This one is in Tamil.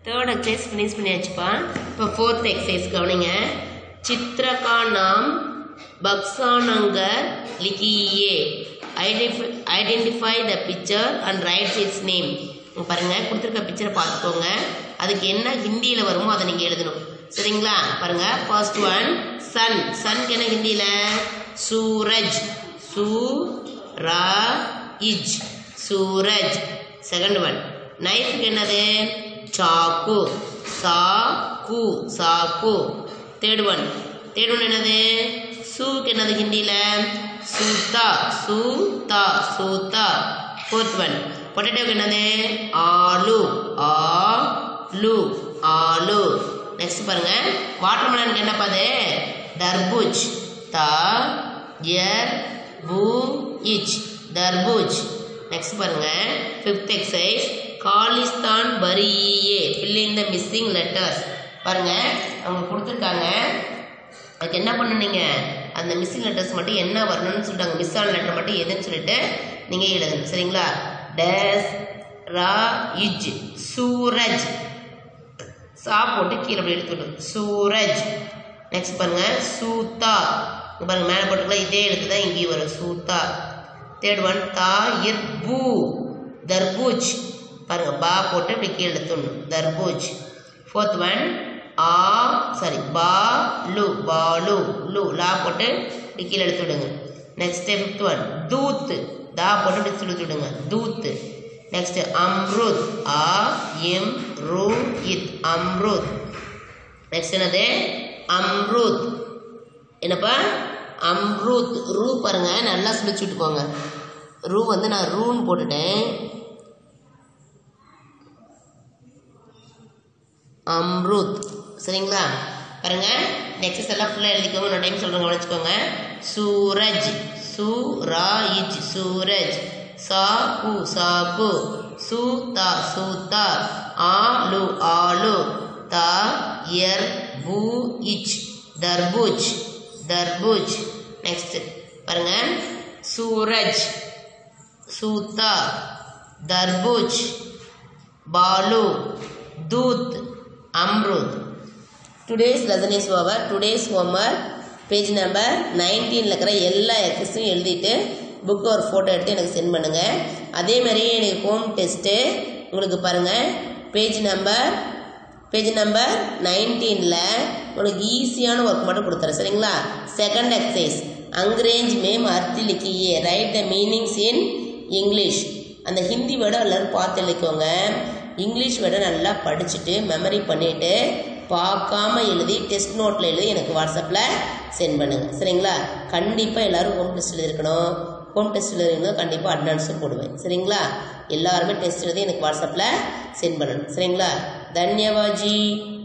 தேர்ட் எக்ஸசைஸ் ஃபினிஷ் பண்ணியாச்சுப்பா இப்போ ஃபோர்த் எக்ஸசைஸ் கவனிங்க சித்ரகா நாம் பக்ஸானங்கர் லிக்கியே identify identify the picture and writes its name பாருங்க கொடுத்துருக்க பிக்சரை பார்த்துக்கோங்க அதுக்கு என்ன ஹிந்தியில் வருமோ அதை நீங்கள் எழுதணும் சரிங்களா பாருங்க ஃபர்ஸ்ட் ஒன் சன் சன்க்கு என்ன ஹிந்தியில் சூரஜ் சூ ரா இஜ் சூரஜ் செகண்ட் ஒன் நைஃப்க்கு என்னது சாக்கு சா கு சாக்கு தேர்ட் ஒன் தேர்ட் ஒன் என்னது சூக்கு என்னது ஹிந்தியில் சூத்தா சூத்தா சூத்தா ஃபோர்த் ஒன் பொட்டேட்டோக்கு என்னது ஆலு ஆலு ஆலு நெக்ஸ்ட் பாருங்க வாட்டர்மெலனுக்கு என்னப்பா அது தர்பூஜ் தா எர் பூ இச் தர்பூஜ் நெக்ஸ்ட் பாருங்க ஃபிஃப்த் எக்ஸசைஸ் காலிஸ்தான் பரியே ஃபில்லிங் த மிஸ்ஸிங் லெட்டர்ஸ் பாருங்க அவங்க கொடுத்துருக்காங்க அதுக்கு என்ன பண்ணணுங்க அந்த மிஸ்ஸிங் லெட்டர்ஸ் மட்டும் என்ன வரணும்னு சொல்லிட்டாங்க மிஸ் ஆன லெட்டர் மட்டும் எதுன்னு சொல்லிட்டு நீங்கள் எழுதணும் சரிங்களா டேஸ் ரா இஜ் சூரஜ் சா போட்டு கீழே அப்படி எடுத்துக்கணும் சூரஜ் நெக்ஸ்ட் பாருங்க சூத்தா இங்க பாருங்க மேலே போட்டுக்கலாம் இதே எழுத்து தான் இங்கேயும் வரும் சூத்தா தேர்ட் ஒன் தா இர் பூ தர்பூஜ் பாருங்க பா போட்டு இப்படி கீழே எடுத்துடணும் தர்பூஜ் ஃபோர்த் ஒன் ஆ சாரி பா லு பாலு லு லா போட்டு இப்படி கீழே எடுத்து விடுங்க நெக்ஸ்ட் ஃபிஃப்த் ஒன் தூத் தா போட்டு இப்படி சொல்லி விடுங்க தூத் நெக்ஸ்ட் அம்ருத் ஆ எம் ரூ இத் அம்ருத் நெக்ஸ்ட் என்னது அம்ருத் என்னப்பா அம்ருத் ரூ பாருங்க நல்லா சுழிச்சு விட்டுக்கோங்க ரூ வந்து நான் ரூன்னு போட்டுட்டேன் அம்ருத் சரிங்களா பாருங்க நெக்ஸ்ட் எல்லாம் ஃபுல்லாக எழுதிக்கோங்க இன்னொரு டைம் சொல்கிறேங்க கவனிச்சுக்கோங்க சூரஜ் சூராயிஜ் சூரஜ் சா கு சாக்கு சூதா சூதா ஆலு ஆலு தா எர் பூ இச் தர்பூஜ் தர்பூஜ் நெக்ஸ்ட் பாருங்க சூரஜ் சூதா தர்பூஜ் பாலு தூத் அம்ருத் today's lesson is over today's homework page number நைன்டீனில் இருக்கிற எல்லா எக்ஸஸையும் எழுதிட்டு புக்கு ஒரு ஃபோட்டோ எடுத்து எனக்கு சென்ட் பண்ணுங்கள் அதே மாதிரி எனக்கு ஹோம் டெஸ்ட்டு உங்களுக்கு பாருங்கள் பேஜ் நம்பர் பேஜ் நம்பர் நைன்டீனில் உங்களுக்கு ஈஸியான ஒர்க் மட்டும் கொடுத்துறேன் சரிங்களா செகண்ட் எக்ஸசைஸ் அங்கிரேஞ்ச் மேம் அர்த்தி லிக்கியே write the meanings in English அந்த ஹிந்தி வேர்டை எல்லோரும் பார்த்து எழுதிக்கோங்க இங்கிலீஷ் வேர்டை நல்லா படிச்சுட்டு மெமரி பண்ணிவிட்டு பார்க்காம எழுதி டெஸ்ட் நோட்டில் எழுதி எனக்கு வாட்ஸ்அப்பில் சென்ட் பண்ணுங்கள் சரிங்களா கண்டிப்பாக எல்லோரும் ஹோம் டெஸ்ட் எழுதிருக்கணும் ஹோம் டெஸ்ட் எழுதிருந்தோம் கண்டிப்பாக அட்வான்ஸும் போடுவேன் சரிங்களா எல்லாருமே டெஸ்ட் எழுதி எனக்கு வாட்ஸ்அப்பில் சென்ட் பண்ணணும் சரிங்களா தன்யவாஜி